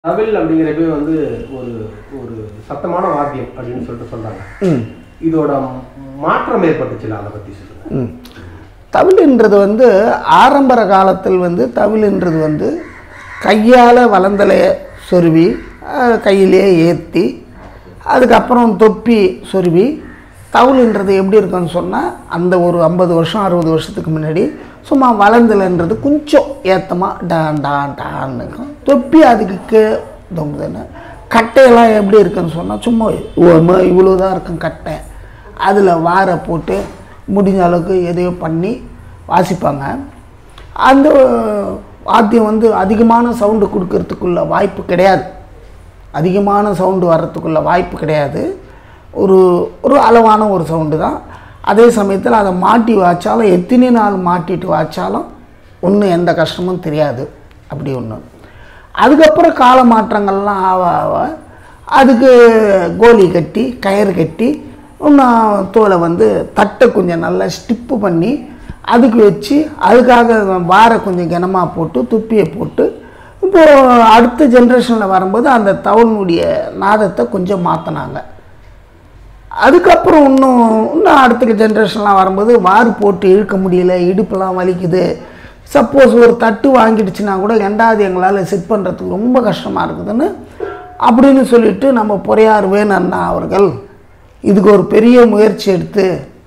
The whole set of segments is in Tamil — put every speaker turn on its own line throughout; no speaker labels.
தவில் அப்படிங்கிறப்பே வந்து ஒரு ஒரு சத்தமான வாத்தியம் அப்படின்னு சொல்லிட்டு சொல்றாங்க
ம்
இதோட மாற்றம் ஏற்பட்டுச்சுல அதை பத்தி சொல்லுங்க
ம் தவிழ்ன்றது வந்து ஆரம்பர காலத்தில் வந்து தவிழ்ன்றது வந்து கையால் வளந்தலைய சொருவி அஹ், கையிலேயே ஏற்றி அதுக்கப்புறம் தொப்பி சொருவி தவுளுன்றது எப்படி இருக்குன்னு சொன்னால் அந்த ஒரு ஐம்பது வருஷம் அறுபது வருஷத்துக்கு முன்னாடி சும்மா வளர்ந்தலைன்றது கொஞ்சம் ஏத்தமாக டான் டான் டான்னு இருக்கும் தொப்பி அதுக்கு கே தொங்குதுன்னு கட்டையெல்லாம் எப்படி இருக்குன்னு சொன்னால் சும்மா இவ்வளோ தான் இருக்கும் கட்டை அதில் வாரை போட்டு முடிஞ்ச அளவுக்கு எதையோ பண்ணி வாசிப்பாங்க அந்த வாத்தியம் வந்து அதிகமான சவுண்டு கொடுக்கறதுக்குள்ள வாய்ப்பு கிடையாது அதிகமான சவுண்டு வர்றதுக்குள்ள வாய்ப்பு கிடையாது ஒரு ஒரு அளவான ஒரு சவுண்டு தான் அதே சமயத்தில் அதை மாட்டி வாய்ச்சாலும் எத்தனை நாள் மாட்டிட்டு வாய்ச்சாலும் ஒன்றும் எந்த கஷ்டமும் தெரியாது அப்படி ஒன்று அதுக்கப்புறம் கால மாற்றங்கள்லாம் ஆவ ஆவ அதுக்கு கோலி கட்டி கயிறு கட்டி இன்னும் தோலை வந்து தட்டை கொஞ்சம் நல்லா ஸ்டிப்பு பண்ணி அதுக்கு வச்சு அதுக்காக வாரை கொஞ்சம் கனமாக போட்டு துப்பியை போட்டு இப்போது அடுத்த ஜென்ரேஷனில் வரும்போது அந்த தவனுடைய நாதத்தை கொஞ்சம் மாற்றினாங்க அதுக்கப்புறம் இன்னும் இன்னும் அடுத்த ஜென்ரேஷன்லாம் வரும்போது வாறு போட்டு இழுக்க முடியல இடுப்பெல்லாம் வலிக்குது சப்போஸ் ஒரு தட்டு வாங்கிடுச்சுன்னா கூட ரெண்டாவது எங்களால் செட் பண்ணுறதுக்கு ரொம்ப கஷ்டமாக இருக்குதுன்னு அப்படின்னு சொல்லிட்டு நம்ம பொறையார் வேணு அண்ணா அவர்கள் இதுக்கு ஒரு பெரிய முயற்சி எடுத்து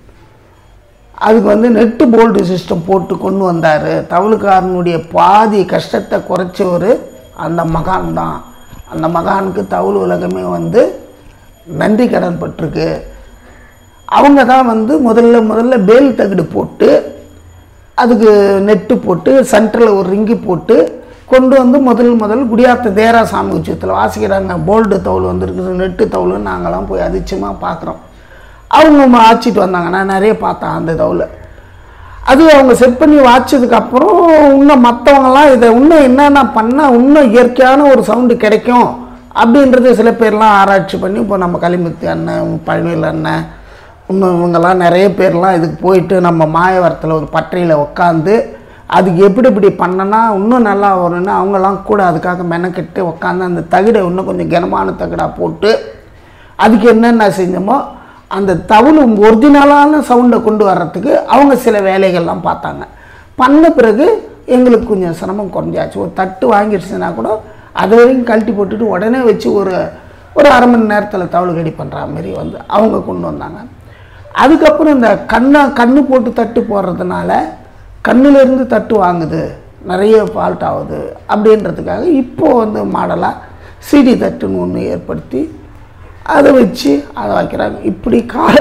அதுக்கு வந்து நெட்டு போல்டு சிஸ்டம் போட்டு கொண்டு வந்தார் தவுளுக்காரனுடைய பாதி கஷ்டத்தை குறைச்சவர் அந்த மகான் தான் அந்த மகானுக்கு தவுள் உலகமே வந்து நன்றி கடன் பட்டிருக்கு அவங்க தான் வந்து முதல்ல முதல்ல பேல் தகடு போட்டு அதுக்கு நெட்டு போட்டு சென்டரில் ஒரு ரிங்கி போட்டு கொண்டு வந்து முதல் முதல் குடியாத்த தேரா சாமி உச்சத்தில் வாசிக்கிறாங்க போல்டு தவுள் வந்துருக்குது நெட்டு தவுள்னு நாங்களாம் போய் அதிர்ச்சியமாக பார்க்குறோம் அவங்க ஆச்சிட்டு வந்தாங்க நான் நிறைய பார்த்தேன் அந்த தவுளை அது அவங்க செட் பண்ணி வாச்சதுக்கப்புறம் இன்னும் மற்றவங்கலாம் இதை இன்னும் என்னென்ன பண்ணால் இன்னும் இயற்கையான ஒரு சவுண்டு கிடைக்கும் அப்படின்றது சில பேர்லாம் ஆராய்ச்சி பண்ணி இப்போ நம்ம களிமுத்து அண்ணன் பழனியில் அண்ணன் இன்னும் இவங்கெல்லாம் நிறைய பேர்லாம் இதுக்கு போயிட்டு நம்ம மாயவரத்தில் ஒரு பட்டறையில் உட்காந்து அதுக்கு எப்படி இப்படி பண்ணனா இன்னும் நல்லா வரும்னு அவங்கெல்லாம் கூட அதுக்காக மெனக்கெட்டு உட்காந்து அந்த தகடை இன்னும் கொஞ்சம் கனமான தகடாக போட்டு அதுக்கு என்னென்ன செஞ்சோமோ அந்த தவுள் ஒரிஜினலான சவுண்டை கொண்டு வர்றதுக்கு அவங்க சில வேலைகள்லாம் பார்த்தாங்க பண்ண பிறகு எங்களுக்கு கொஞ்சம் சிரமம் குறைஞ்சாச்சு ஒரு தட்டு வாங்கிடுச்சுன்னா கூட அது வரைக்கும் கழட்டி போட்டுட்டு உடனே வச்சு ஒரு ஒரு அரை மணி நேரத்தில் தவுள் கடி பண்ணுற மாதிரி வந்து அவங்க கொண்டு வந்தாங்க அதுக்கப்புறம் இந்த கண்ணை கண்ணு போட்டு தட்டு போடுறதுனால கண்ணுலேருந்து தட்டு வாங்குது நிறைய ஃபால்ட் ஆகுது அப்படின்றதுக்காக இப்போது வந்து மாடலாக சிடி தட்டுன்னு ஒன்று ஏற்படுத்தி அதை வச்சு அதை வைக்கிறாங்க இப்படி கால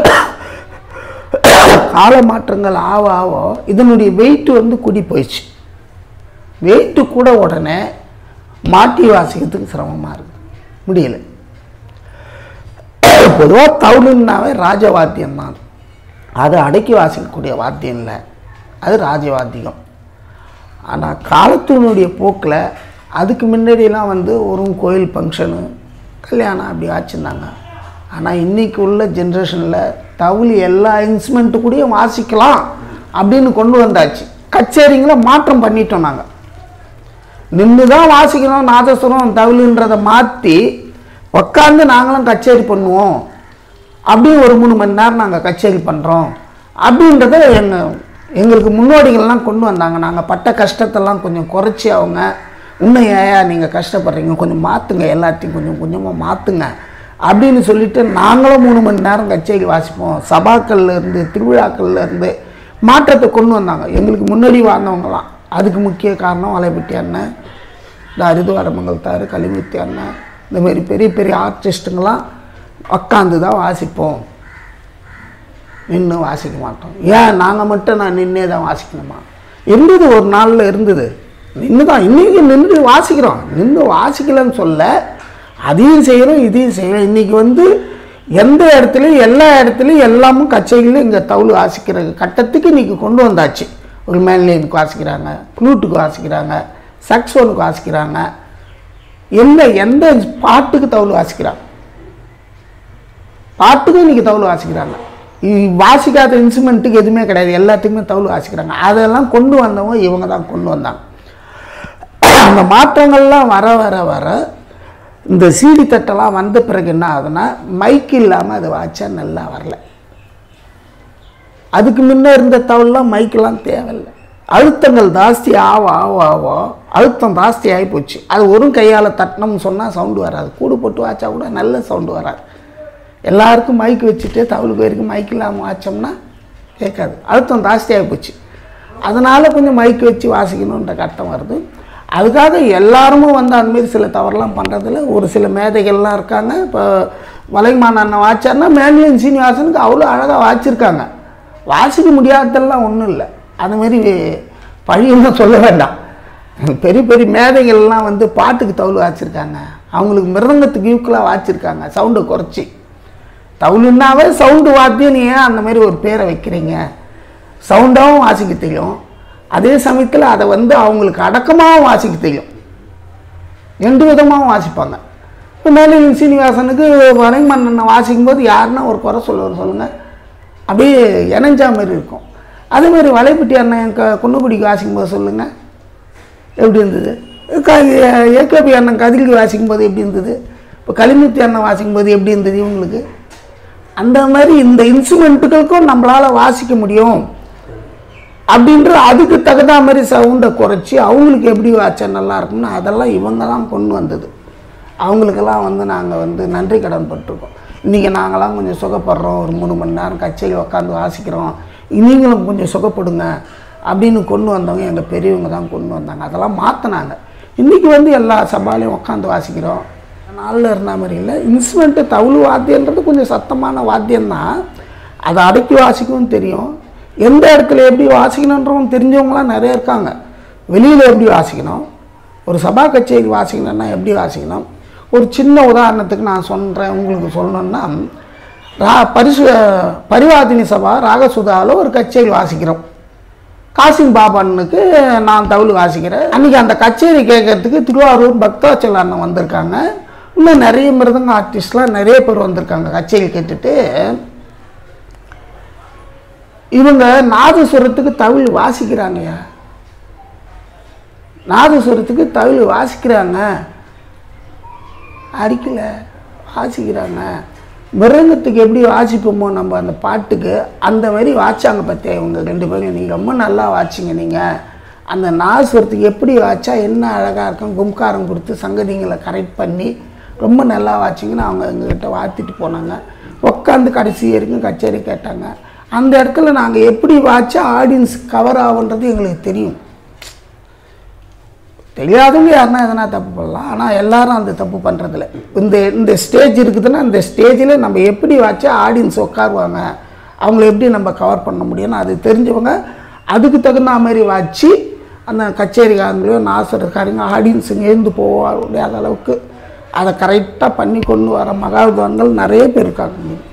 கால மாற்றங்கள் ஆவ ஆவ இதனுடைய வெயிட் வந்து கூடி போயிடுச்சு வெயிட்டு கூட உடனே மாட்டி வாசிக்கிறதுக்கு சிரமமாக இருக்குது முடியல பொதுவாக தவுளுன்னாவே ராஜவாத்தியம் தான் அது அடக்கி வாசிக்கக்கூடிய வாத்தியம் இல்லை அது ராஜவாத்தியம் ஆனால் காலத்தினுடைய போக்கில் அதுக்கு முன்னாடியெல்லாம் வந்து ஒரு கோயில் ஃபங்க்ஷனு கல்யாணம் அப்படி ஆச்சுருந்தாங்க ஆனால் இன்றைக்கி உள்ள ஜென்ரேஷனில் தவுள் எல்லா இன்ஸ்ட்ருமெண்ட்டு கூடயும் வாசிக்கலாம் அப்படின்னு கொண்டு வந்தாச்சு கச்சேரிங்களை மாற்றம் பண்ணிட்டோம் நாங்கள் நின்று தான் வாசிக்கணும் நாதஸ்வரம் தவிழுன்றதை மாற்றி உக்காந்து நாங்களும் கச்சேரி பண்ணுவோம் அப்படின்னு ஒரு மூணு மணி நேரம் நாங்கள் கச்சேரி பண்ணுறோம் அப்படின்றத எங்கள் எங்களுக்கு முன்னோடிகள்லாம் கொண்டு வந்தாங்க நாங்கள் பட்ட கஷ்டத்தெல்லாம் கொஞ்சம் குறைச்சி அவங்க இன்னும் ஏயா நீங்கள் கஷ்டப்படுறீங்க கொஞ்சம் மாற்றுங்க எல்லாத்தையும் கொஞ்சம் கொஞ்சமாக மாற்றுங்க அப்படின்னு சொல்லிட்டு நாங்களும் மூணு மணி நேரம் கச்சேரி வாசிப்போம் சபாக்கள்ல இருந்து திருவிழாக்கள்ல இருந்து மாற்றத்தை கொண்டு வந்தாங்க எங்களுக்கு முன்னாடி வாழ்ந்தவங்களாம் அதுக்கு முக்கிய காரணம் வலைப்பட்டி அண்ணன் இந்த அரிதுவாரமங்கலத்தார் களிமுத்தி அண்ணன் இந்த மாதிரி பெரிய பெரிய ஆர்டிஸ்ட்டுங்களாம் உக்காந்து தான் வாசிப்போம் நின்று வாசிக்க மாட்டோம் ஏன் நாங்கள் மட்டும் நான் நின்னே தான் வாசிக்கணுமா இருந்தது ஒரு நாளில் இருந்தது நின்று தான் இன்றைக்கி நின்று வாசிக்கிறோம் நின்று வாசிக்கலன்னு சொல்ல அதையும் செய்கிறோம் இதையும் செய்கிறோம் இன்றைக்கி வந்து எந்த இடத்துலையும் எல்லா இடத்துலையும் எல்லாமும் கச்சேரிகளும் இங்கே தவுள் வாசிக்கிற கட்டத்துக்கு இன்றைக்கி கொண்டு வந்தாச்சு ஒரு மேன்லைனுக்கு வாசிக்கிறாங்க ஃப்ளூட்டுக்கு வாசிக்கிறாங்க சக்ஸோனுக்கு வாசிக்கிறாங்க எந்த எந்த பாட்டுக்கு தவுள் வாசிக்கிறாங்க பாட்டுக்கும் இன்றைக்கி தவுள் வாசிக்கிறாங்க இ- வாசிக்காத இன்ஸ்ட்ருமெண்ட்டுக்கு எதுவுமே கிடையாது எல்லாத்துக்குமே தவுள் வாசிக்கிறாங்க அதெல்லாம் கொண்டு வந்தவங்க இவங்க தான் கொண்டு வந்தாங்க அந்த மாற்றங்கள்லாம் வர வர வர இந்த சீடி தட்டெல்லாம் வந்த பிறகு என்ன ஆகுதுன்னா மைக் இல்லாமல் அது வாட்சா நல்லா வரல அதுக்கு முன்னே இருந்த தவல்லாம் மைக்கெல்லாம் தேவையில்லை அழுத்தங்கள் ஜாஸ்தி ஆவ ஆவ ஆவ அழுத்தம் ஜாஸ்தி ஆகி போச்சு அது ஒரு கையால் தட்டினோம்னு சொன்னால் சவுண்டு வராது கூடு போட்டு வாச்சா கூட நல்ல சவுண்டு வராது எல்லாருக்கும் மைக் வச்சுட்டு தவளு பேருக்கு மைக் இல்லாமல் வாச்சோம்னா கேட்காது அழுத்தம் ஜாஸ்தி ஆகி போச்சு அதனால் கொஞ்சம் மைக் வச்சு வாசிக்கணுன்ற கட்டம் வருது அதுக்காக எல்லாருமே வந்து அந்தமாரி சில தவறுலாம் பண்ணுறதில்ல ஒரு சில மேதைகள்லாம் இருக்காங்க இப்போ வலைமான் அண்ணன் வாச்சார்னா மேன்லியன் சீனிவாசனுக்கு அவ்வளோ அழகாக வாச்சிருக்காங்க வாசிக்க முடியாததெல்லாம் ஒன்றும் இல்லை அதுமாரி பழியெல்லாம் சொல்ல வேண்டாம் பெரிய பெரிய மேதைகள்லாம் வந்து பாட்டுக்கு தவுள் வாச்சிருக்காங்க அவங்களுக்கு மிருதங்கத்துக்கு ஈக்குவலாக வாச்சிருக்காங்க சவுண்டை குறைச்சி தவுளுன்னாவே சவுண்டு வாத்தியம் நீ ஏன் அந்த மாதிரி ஒரு பேரை வைக்கிறீங்க சவுண்டாகவும் வாசிக்க தெரியும் அதே சமயத்தில் அதை வந்து அவங்களுக்கு அடக்கமாகவும் வாசிக்க தெரியும் ரெண்டு விதமாகவும் வாசிப்பாங்க இப்போ மேலின் சீனிவாசனுக்கு வரைமன்னனை வாசிக்கும் போது யாருன்னா ஒரு குறை சொல்லுவார் சொல்லுங்கள் அப்படியே இணைஞ்சா மாதிரி இருக்கும் அதே மாதிரி வலைப்பட்டி அண்ணன் க குன்னக்குடிக்கு வாசிக்கும் போது சொல்லுங்கள் எப்படி இருந்தது க ஏகேபி அண்ணன் கதிரிக்கு வாசிக்கும் போது எப்படி இருந்தது இப்போ களிமுத்தி அண்ணன் வாசிக்கும் போது எப்படி இருந்தது இவங்களுக்கு அந்த மாதிரி இந்த இன்ஸ்ட்ருமெண்ட்டுகளுக்கும் நம்மளால் வாசிக்க முடியும் அப்படின்ற அதுக்கு தகுந்த மாதிரி சவுண்டை குறைச்சி அவங்களுக்கு எப்படி வாச்சா நல்லா இருக்கும்னு அதெல்லாம் இவங்க தான் கொண்டு வந்தது அவங்களுக்கெல்லாம் வந்து நாங்கள் வந்து நன்றி கடன் பட்டிருக்கோம் இன்றைக்கி நாங்களாம் கொஞ்சம் சுகப்படுறோம் ஒரு மூணு மணி நேரம் கச்சேரி உட்காந்து வாசிக்கிறோம் நீங்களும் கொஞ்சம் சுகப்படுங்க அப்படின்னு கொண்டு வந்தவங்க எங்கள் பெரியவங்க தான் கொண்டு வந்தாங்க அதெல்லாம் மாற்றினாங்க இன்றைக்கி வந்து எல்லா சபாலையும் உட்காந்து வாசிக்கிறோம் நாளில் இருந்த மாதிரி இல்லை இன்ஸ்ட்ருமெண்ட்டு தவுள் வாத்தியன்றது கொஞ்சம் சத்தமான வாத்தியம்தான் அதை அடக்கி வாசிக்கவும் தெரியும் எந்த இடத்துல எப்படி வாசிக்கணுன்றவங்க தெரிஞ்சவங்களாம் நிறைய இருக்காங்க வெளியில் எப்படி வாசிக்கணும் ஒரு சபா கச்சேரி வாசிக்கணும்னா எப்படி வாசிக்கணும் ஒரு சின்ன உதாரணத்துக்கு நான் சொல்கிறேன் உங்களுக்கு சொல்லணும்னா ரா பரிசு பரிவாதினி சபா ராகசுதாவில் ஒரு கச்சேரி வாசிக்கிறோம் காசிம் பாபனுக்கு நான் தவுள் வாசிக்கிறேன் அன்றைக்கி அந்த கச்சேரி கேட்கறதுக்கு திருவாரூர் பக்தாச்சல் அண்ணன் வந்திருக்காங்க இன்னும் நிறைய மிருதங்க ஆர்டிஸ்ட்லாம் நிறைய பேர் வந்திருக்காங்க கச்சேரி கேட்டுட்டு இவங்க நாதஸ்வரத்துக்கு தவில் வாசிக்கிறாங்கய்யா நாதஸ்வரத்துக்கு தவில் வாசிக்கிறாங்க அடிக்கல வாசிக்கிறாங்க மிருதங்கத்துக்கு எப்படி வாசிப்போமோ நம்ம அந்த பாட்டுக்கு அந்த மாதிரி வாச்சாங்க பார்த்தியா இவங்க ரெண்டு பேரும் நீங்கள் ரொம்ப நல்லா வாச்சிங்க நீங்கள் அந்த நாசுரத்துக்கு எப்படி வாச்சா என்ன அழகாக இருக்கும் கும்காரம் கொடுத்து சங்கதிங்களை கரெக்ட் பண்ணி ரொம்ப நல்லா வாச்சிங்கன்னு அவங்க எங்ககிட்ட வாத்திட்டு போனாங்க உட்காந்து கடைசி வரைக்கும் கச்சேரி கேட்டாங்க அந்த இடத்துல நாங்கள் எப்படி வாச்சா ஆடியன்ஸ் கவர் ஆகுன்றது எங்களுக்கு தெரியும் தெரியாதவங்க யாருன்னா எதனா தப்பு பண்ணலாம் ஆனால் எல்லாரும் அந்த தப்பு பண்ணுறதில்ல இந்த இந்த ஸ்டேஜ் இருக்குதுன்னா இந்த ஸ்டேஜில் நம்ம எப்படி வச்சா ஆடியன்ஸ் உட்காருவாங்க அவங்கள எப்படி நம்ம கவர் பண்ண முடியும்னு அது தெரிஞ்சவங்க அதுக்கு தகுந்த மாதிரி வச்சு அந்த கச்சேரிக்காரங்களையோ நாசரக்காரங்க ஆடியன்ஸ் எழுந்து போக முடியாத அளவுக்கு அதை கரெக்டாக பண்ணி கொண்டு வர மகாவித்வான்கள் நிறைய பேர் இருக்காங்க